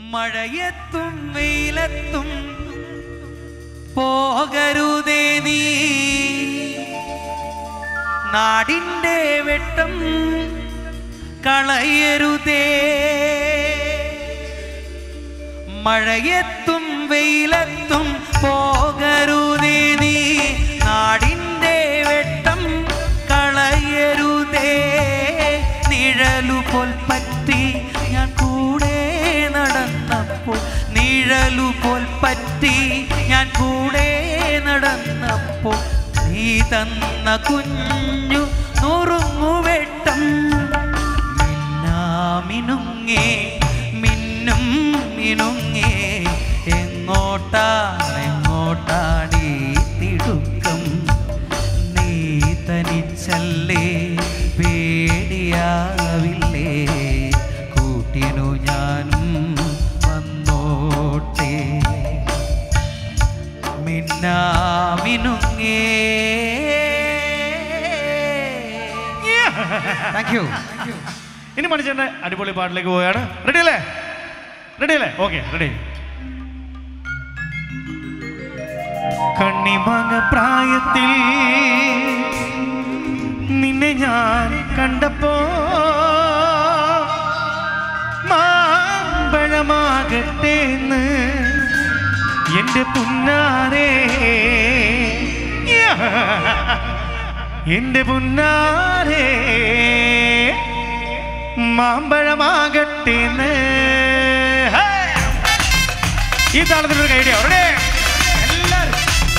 മഴയത്തും വെയിലത്തും പോകരുതേ നീ നാടിൻ്റെ വെട്ടം കളയരുതേ മഴയത്തും വെയിലത്തും പോകരുതേ നീ നാടിൻ്റെ വെട്ടം കളയരുതേ നിഴലു പോൽ പറ്റി ഞാൻ കൂടെ നടന്നപ്പോൾ നിഴലു പോൽ പറ്റി ഞാൻ കൂടെ നടന്നപ്പോൾ നീ തന്ന കുഞ്ഞു നുറുങ്ങുവെട്ടം മിന്നാമിനുങ്ങേ മിന്നും മിനുങ്ങേ എങ്ങോട്ടാണ് എങ്ങോട്ടാണ് ഈ തിടുക്കം നീ തനിച്ചല്ലേ പേടിയാവില്ലേ കൂട്ടിനു ഞാനും വന്നോട്ടെ മിന്നാമിനുങ്ങേ താങ്ക് യു ഇനി മണിച്ചേട്ടൻ്റെ അടിപൊളി പാട്ടിലേക്ക് പോവുകയാണ് റെഡി അല്ലേ റെഡി അല്ലേ ഓക്കെ റെഡി കണ്ണിമാങ്ങ പ്രായത്തിൽ നിന്നെ ഞാൻ കണ്ടപ്പോ മാമ്പഴമാകട്ടെ എന്ന് എന്റെ പുന്നാരേ എന്റെ പുന്നാരേ മാമ്പഴമാകട്ടെ എന്ന് ഈ താളത്തിലൊരു ഐഡിയ റെഡി എല്ലാവരും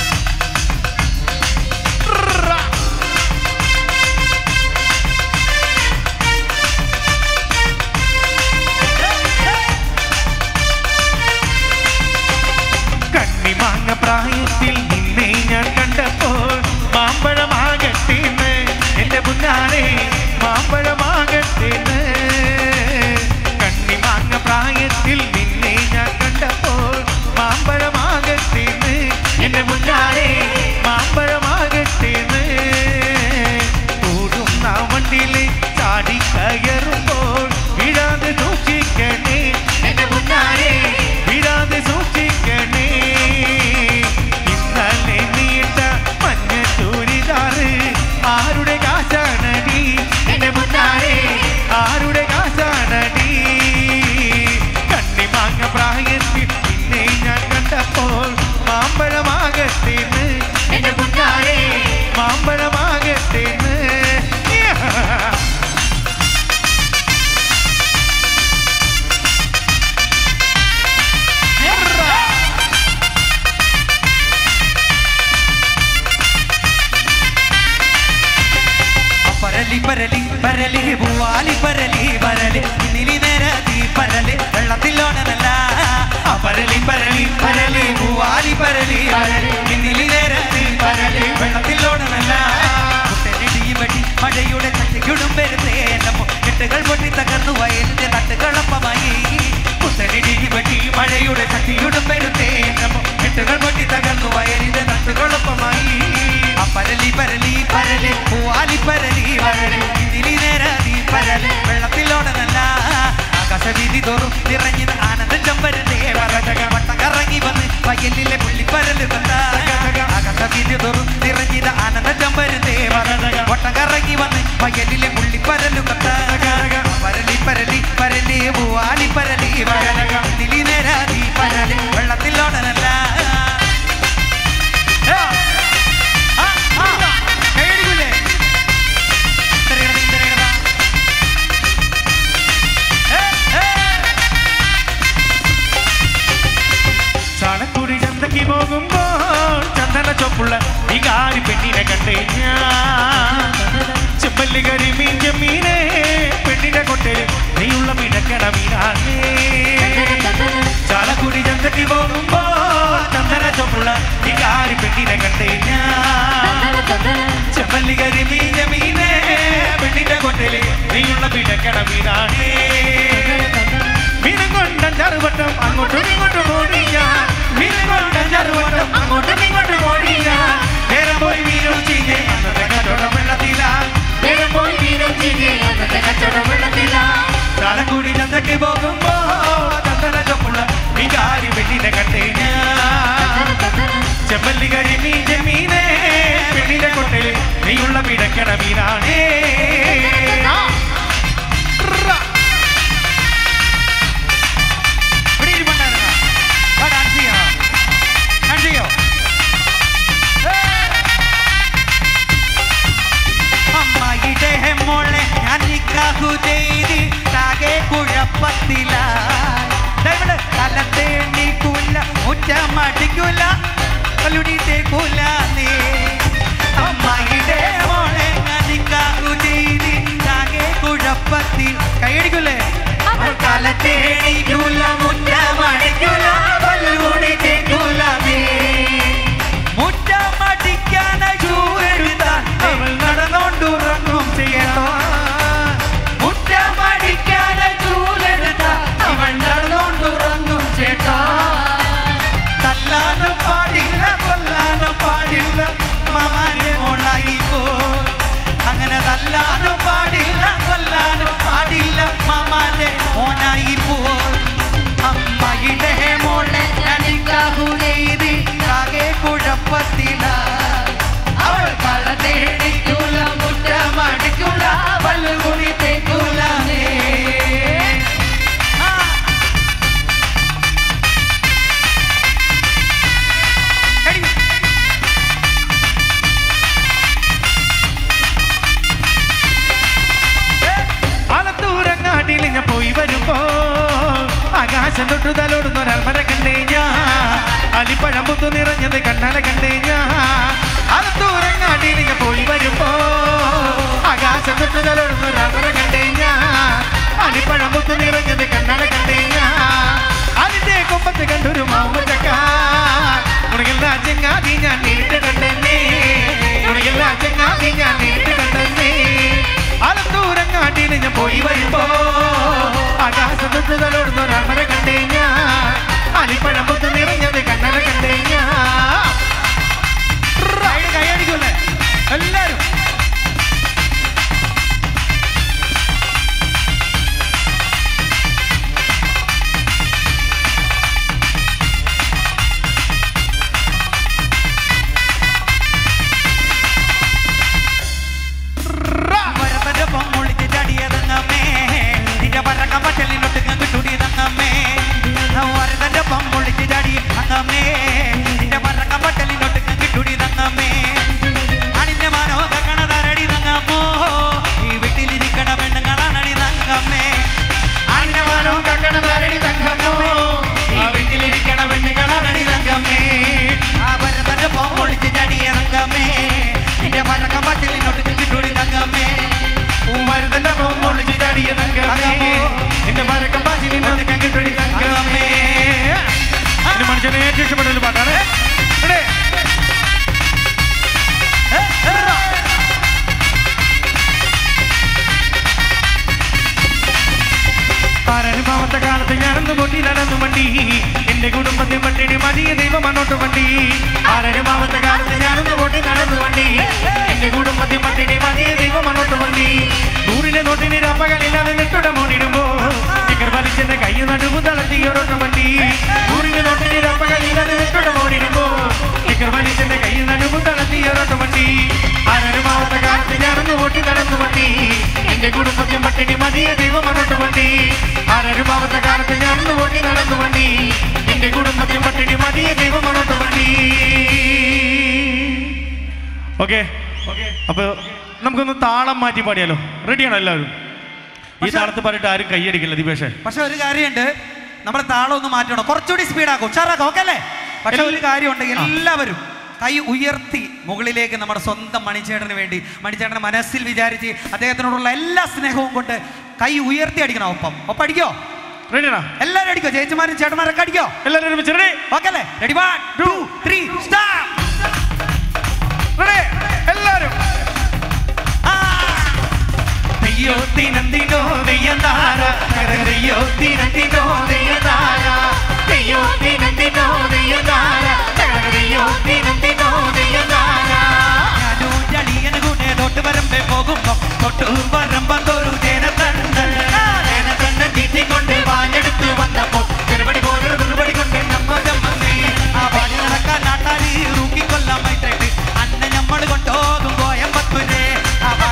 കണ്ണിമാങ്ങ പ്രായത്തിൽ നിന്നെ ഞാൻ കണ്ടപ്പോൾ മാമ്പഴമാകട്ടേന്ന് എന്റെ പുന്നാരെ മാമ്പഴമാകട്ടേന്ന് കണ്ണിമാങ്ങ പ്രായത്തിൽ നിന്നെ ഞാൻ കണ്ടപ്പോൾ മാമ്പഴമാകട്ടേന്ന് എന്റെ പുന്നാരെ മാമ്പഴമാകട്ടേന്ന് ഓടുന്ന വണ്ടിയില് ചാടി കയറുമ്പോൾ വീഴാതെ സൂക്ഷിക്കണേ എന്റെ പുന്നാരെ വീഴാതെ സൂക്ഷിക്കണേ ഇന്നലെ നീട്ട മഞ്ഞ ചൂരിതാറ് ആരുടെ കാശാണടി എന്റെ പുന്നാരെ ആരുടെ കാശാണടി കണ്ണിമാങ്ങ പ്രായത്തിൽ നിന്നെ ഞാൻ കണ്ടപ്പോൾ മാമ്പഴമാകട്ടേന്ന് എന്റെ പുന്നാരെ മാമ്പഴമാകട്ടേന്ന് Yeah. പരലി പരലി പരലി പൂവാലി പരലി പരലി നിലി നേരതി പരലി വെള്ളത്തിലോണനല്ല ആ പരലി പരലി പരലി പൂവാലി പരലി പരലി നിലി നേരതി പരലി വെള്ളത്തിലോണനല്ല കുട്ടനിടിയുമടി മഴയുടെ തട്ടിക്കിടും വരുന്നേ നമ്മ കെട്ടുകൾ പൊട്ടി തകർന്നു വയലിന്റെ തട്ടുകളപ്പമായി കുട്ടനിടിയുമടി മഴയുടെ തട്ടിയിടും വരുന്നേ നമ്മ കെട്ടുകൾ പൊട്ടി തകർന്നു വയലിന്റെ തട്ടുകളപ്പമായി ആ പരലി പരലി പരലി പൂവാലി പരലി പരലി ഇതിലി നേരതി പരലി വെള്ളത്തിലോടനല്ല ആകാശവീതി തോറും നിറഞ്ഞത് ആനന്ദം ചമ്പരല്ലേ വട്ടം കറങ്ങി വന്ന് വയലിലെ പുള്ളിപ്പരല് വന്ന ആകാശവീതി തോറും നിറഞ്ഞത് ആനന്ദം ചമ്പരല്ലേ വട്ടം കറങ്ങി വന്ന് വയലിലെ പുള്ളിപ്പരല് കത്ത പരലി പരലി പരലി പൂവാലി പരലി പരലി ഇതിലി നേരതി പരലി വെള്ളത്തിലോടനല്ല ആ, ആ, കൈയടിക്കൂലേ? തിരയടാ, തിരയടാ. ഏ, ഏ. ചാണക്കുടി ചന്തയ്ക്ക് പോകുമ്പോൾ ചന്ദന ചൊപ്പുള്ള വികാരി പെണ്ണിനെ കണ്ടേ ഞാൻ ചെമ്പല്ലി കരിമീൻ ചെമ്മീനെ പെണ്ണിനെ കൊണ്ടേ നീയുള്ള മിടക്കണ മീനാണേ ചാലക്കുടി ചന്തയ്ക്ക് പോകുമ്പോൾ ചന്ദന ചൊപ്പുള്ള വികാരി പെണ്ണിനെ കണ്ടേ ഞാൻ ചെമ്പല്ലി കരിമീൻ ചെമ്മീനെ പെണ്ണിനെ കൊണ്ടേ നീയുള്ള മിടക്കണ മീനാണേ മീനം കൊണ്ട ചെറുവട്ടം അങ്ങോട്ടും ഇങ്ങോട്ടും ഓടിയ മീനം കൊണ്ട ചെറുവട്ടം അങ്ങോട്ടും ഇങ്ങോട്ടും ഓടിയ നേരം പോയി മീനും ചീഞ്ഞ് അന്നത്തെ കച്ചവടം വെള്ളത്തില നേരം പോയി മീനും ചീഞ്ഞ് അന്നത്തെ കച്ചവടം വെള്ളത്തില ചാലക്കുടി ചന്തയ്ക്ക് പോകുമ്പോ ചന്ദന ചൊപ്പുള്ള പിടിക്കണ മീനാണേ ആ. റ. ഇവിടെ ഇരിപ്പുണ്ടായിരുന്നോ? വാ, dance ചെയ്യണോ? Dance ചെയ്യോ? അമ്മായിടെ മോളെ ഞാൻ നിക്കാഹു ചെയ്ത് താകെ കുഴപ്പത്തിലായി ദൈവമേ, കാലത്തെ എണ്ണീക്കൂല മുറ്റമടിക്കൂല കല്ലുടി തേക്കൂല നീ അമ്മായിടെ മോളെ ഞാൻ നിക്കാഹു ചെയ്ത് താകെ കുഴപ്പത്തിൽ കൈയടിക്കൂലേ അവൾ കാലത്തെ എണീക്കൂല മുറ്റമടിക്കൂല കല്ലുടി തേക്കൂല നീ മുറ്റമടിക്കാനായി ചൂരെടുത്താൽ അവൾ നടന്നോണ്ടുറങ്ങും ചെയ്യണോ മുറ്റമടിക്കാനായി ചൂരെടുത്താൽ അവൾ നടന്നോണ്ടുറങ്ങും ചേട്ടാ തല്ലാനും പാടില്ല കൊല്ലാനും പാടില്ല മാമാനെ മോളായി പോ അങ്ങനെ തല്ലാനും പാടില്ല കൊല്ലാനും പാടില്ല മാമാനെ മോനായി പോ അമ്മയുടെ മോളെ ഞാനിക്കാഹുനീതി ആകെ കുഴപ്പത്തില അവൾ കള തേടിക്കൂല മുറ്റമടിക്കൂല വല്ലുകുടി തേക്കൂല നീ. ആ. എടി. ആലത്തൂരങ്ങാട്ടിൽ ഞാൻ പോയി വരുമ്പോ ആകാശം തൊട്ടു തലോടുന്ന ഒരാൾമര കണ്ടേ ഞാൻ അലിപ്പഴം പുത്തു നിറഞ്ഞത് കണ്ണാല കണ്ടേ ഞാൻ ആലത്തൂരങ്ങാട്ടിൽ ഞാൻ പോയി വരുമ്പോ ആകാശം തൊട്ടു തലോടുന്ന ഒരാൾമര കണ്ടേ ഞാൻ അലിപ്പഴം പുത്തു നിറഞ്ഞത് കണ്ണാല കണ്ടേ ഞാൻ അതിന്റെ കൊമ്പത്ത് കണ്ടൊരു മാമച്ചക്ക ഉണകില്ല ചെങ്ങാതി ഞാൻ നേരിട്ട് കണ്ടെന്നേ ഉണകില്ല ചെങ്ങാതി ഞാൻ നേരിട്ട് കണ്ടെന്നേ ആലത്തൂരങ്ങാട്ടിൽ ഞാൻ പോയി വരുമ്പോ ആകാശത്തു തലോടുന്ന ഒരാമര കണ്ടേ ഞാൻ അലിപ്പഴം പൊത്ത് നിറഞ്ഞത് കണ്ണല കണ്ടേ ഞാൻ കൈയ്യടി, കൈയ്യടിക്കൂലേ എല്ലാരും വരവന്റെ പൊമ്മൊളിച്ച് ചടിയതങ്ങമ്മേ നിന്റെ പറക്കം പറ്റലിനൊട്ട് കിട്ടുടിയതങ്ങമ്മേ വരവന്റെ പൊമ്മൊളിച്ച് ചടി അങ്ങമ്മേ നിന്റെ പറക്കം പറ്റലിനൊട്ട് കിട്ടുടിയതങ്ങമ്മേ അണിഞ്ഞ മാനോ കണതരടി തങ്ങമ്മോ ഈ വീട്ടിലിരിക്കണ പെണ്ണുങ്ങളാണടി തങ്ങമ്മേ അണിഞ്ഞ മാനോ കണതരടി തങ്ങമ്മോ ഈ വീട്ടിലിരിക്കണ പെണ്ണുങ്ങളാണടി തങ്ങമ്മേ ആ വരവന്റെ പൊമ്മൊളിച്ച് ചടിയതങ്ങമ്മേ നിന്റെ പറക്കം പറ്റലിനൊട്ട് കിട്ടുടി തങ്ങമ്മേ മരുതന്റെ പൊമ്മൊളിച്ച് ചടിയ തങ്കമേ നിന്റെ മരക്കം പാച്ചി നിന്നത് കണ്ടിട്ടൊടി തങ്കമേ ഇത് മനുഷ്യനെ ഏറ്റവും ഇഷ്ടപ്പെട്ട ഒരു പാട്ടാണ് ഇവിടെ. ആരനുഭവത്തെ കാലത്ത് ഞാനൊന്ന് പൊട്ടി നടന്നു വണ്ടി എന്റെ കുടുംബത്തെ പട്ടിണി മതിയ ദൈവം അന്നോട്ട് വണ്ടി ആരനുഭവത്തെ കാലത്ത് ഞാനൊന്ന് പൊട്ടി നടന്നു വണ്ടി എന്റെ കുടുംബത്തെ പട്ടിണി മതിയ ദൈവം അന്നോട്ട് വണ്ടി നൂറിലെ നോട്ടിന് രപ്പകളില്ലാതെ നെട്ടുട മോടിടുമ്പോ സ്റ്റിക്കർ വലിച്ചെന്റെ കൈ നടുവ് തളർത്തിയൊരൊട്ട വണ്ടി നൂറിലെ നോട്ടിന് രപ്പകളില്ലാതെ നെട്ടുട മോടിടുമ്പോ സ്റ്റിക്കർ വലിച്ചെന്റെ കൈ നടുവ് തളർത്തിയൊരൊട്ട വണ്ടി ആരനുഭവത്തെ കാലത്ത് ഞാനൊന്ന് പൊട്ടി നടന്നു വണ്ടി എന്റെ കുടുംബത്തെ പട്ടിണി മതിയ ദൈവം അന്നോട്ട് വണ്ടി ആരനുഭവത്തെ കാലത്ത് ഞാനൊന്ന് പൊട്ടി നടന്നു വണ്ടി എന്റെ കുടുംബത്തെ പട്ടിണി മതിയ ദൈവം അന്നോട്ട് വണ്ടി ഓക്കെ അപ്പൊ നമുക്കൊന്ന് താളം മാറ്റി പാടിയാലോ റെഡിയാണോ എല്ലാവരും ഈ പക്ഷേ- താളത്ത് പാടിയിട്ട് ആരും കൈയടിക്കില്ല ദീപേഷേ പക്ഷെ ഒരു കാര്യമുണ്ട് നമ്മുടെ താളം ഒന്ന് മാറ്റണം കുറച്ചുകൂടി സ്പീഡാക്കും ഉഷാറാക്കും ഓക്കെ അല്ലേ പക്ഷെ ഒരു കാര്യമുണ്ട് എല്ലാവരും കൈ ഉയർത്തി മുകളിലേക്ക് നമ്മുടെ സ്വന്തം മണിച്ചേട്ടന് വേണ്ടി മണിച്ചേട്ടന്റെ മനസ്സിൽ വിചാരിച്ച് അദ്ദേഹത്തിനോടുള്ള എല്ലാ സ്നേഹവും കൊണ്ട് കൈ ഉയർത്തി അടിക്കണം ഒപ്പം ഒപ്പം അടിക്കോ റെഡിയാണോ എല്ലാവരും അടിക്കോ ചേച്ചിമാരും ചേട്ടന്മാരൊക്കെ അടിക്കോ എല്ലാവരും ഒരുമിച്ച് റെഡി ഓക്കെ അല്ലേ ready one two three start ready എല്ലാവരും അയ്യോ തിനന്തിനോ ദയ്യന്താര കരകരയ്യോ തിനന്തിനോ ദയ്യന്താര അയ്യോ തിനന്തിനോ ദയ്യന്താര കരകരയ്യോ തിനന്തിനോ ദയ്യന്താര ഞാനോ ജളിയന് കൂടെ തൊട്ട് വരമ്പേ പോകുമ്പോ തൊട്ട് വരമ്പന്തൊരു ജനത്തണ്ടൻ ജനത്തണ്ടൻ തീറ്റിക്കൊണ്ട് വാഞ്ഞെടുത്ത് വന്നപ്പോ ചെറുപടി പോലൊരു കുറുപടി കൊണ്ട് നമ്മതം വന്നേ ആ പാടി നടക്കാൻ നാട്ടാലി റൂക്കിക്കൊല്ലാൻ മൈത്രട്ട് അന്ന ഞമ്മള് കൊണ്ടോകും കോയമ്പത്തൂരെ ആ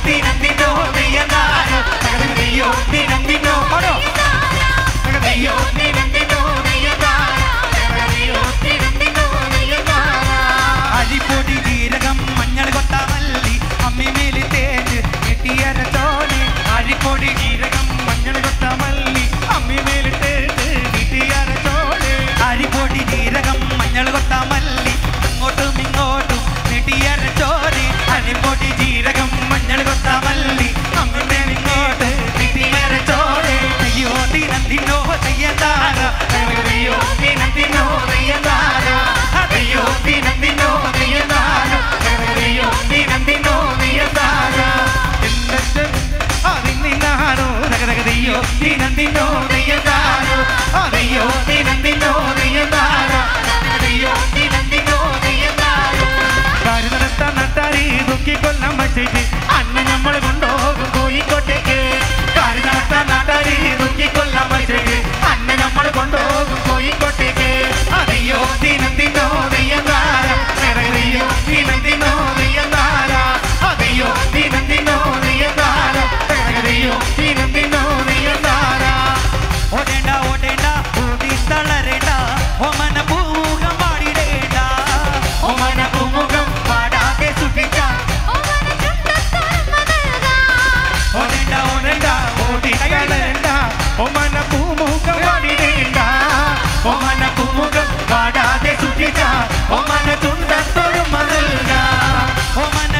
ദിനന്തിനോ നെയ്യനാരോ തകതകതയ്യോ ദിനന്തിനോ ഓടോ തകതകതയ്യോ ദിനന്തിനോ നെയ്യനാരോ തകതകതയ്യോ ദിനന്തിനോ നെയ്യനാരോ അരിപ്പൊടി ജീരകം മഞ്ഞൾ കൊത്തമല്ലി അമ്മിമേലി തേച്ച് കെട്ടിയര ചോലി അരിപ്പൊടി ജീരകം മഞ്ഞൾ കൊത്തമല്ലി അമ്മിമേലിട്ട് വീട്ടിയാര ചോള് അരിപ്പൊടി ജീരകം മഞ്ഞൾ കൊത്തമല്ലി അങ്ങോട്ടും ഇങ്ങോട്ടും നെട്ടിയര ചോലി അരിപ്പൊടി ജീരകം മഞ്ഞൾ കൊത്തമല്ലി അമ്മിമേൽ ഇങ്ങോട്ട് നെട്ടിയര ചോലി അയ്യോ ദിനന്തിനോ തെയ്യതാര തകതകതയ്യോ ദിനന്തിനോ നെയ്യനാരോ അയ്യോ ദിനന്തിനോ നെയ്യനാരോ തകതകതയ്യോ ദിനന്തിനോ നെയ്യനാരോ എന്നിട്ട് അതിനാരോ തകതകതയ്യോ ദിനന്തിനോ നെയ്യനാരോ അയ്യോ ദിനന്തിനോ നെയ്യനാരോ തകതകതയ്യോ ദിനന്തിനോ നെയ്യനാരോ കാര്യം നടത്താൻ നട്ടാരി ദുഃഖിക്കൊല്ലാൻ പറ്റിച്ച് അന്ന നമ്മൾ കൊണ്ടുപോകും കോഴിക്കോട്ടേക്ക് കാര്യം നടത്താൻ നാട്ടാരി ദുഃഖിക്കൊല്ലാൻ പറ്റിച്ച് അന്ന നമ്മൾ കൊണ്ടുപോകും കോഴിക്കോട്ടേക്ക് അയ്യോ ദിനം ദിനോ നെയ്യന്താര നിറയോ ദിനം ദിനോ നെയ്യന്താര അയ്യോ ദിനം ദിനോ നെയ്യന്താര നിറയോ ദിനം ദിനോ നെയ്യന്താര ഓടേണ്ട ഓടേണ്ട ഓടി തളരേണ്ട ഓമന പൂമുഖം പാടിടേണ്ട ഒമന പൂമുഖം പാടാതെ സുഖിച്ച ഓടേണ്ട ഓടേണ്ട ഓടിക്കളേണ്ട ഒമന പൂമുഖം പാടിടേണ്ട ഒമന പൂമുഖം പാടാതെ സുഖിച്ച ഒമന ചുണ്ടത്തൊരു മതൽക ഓമന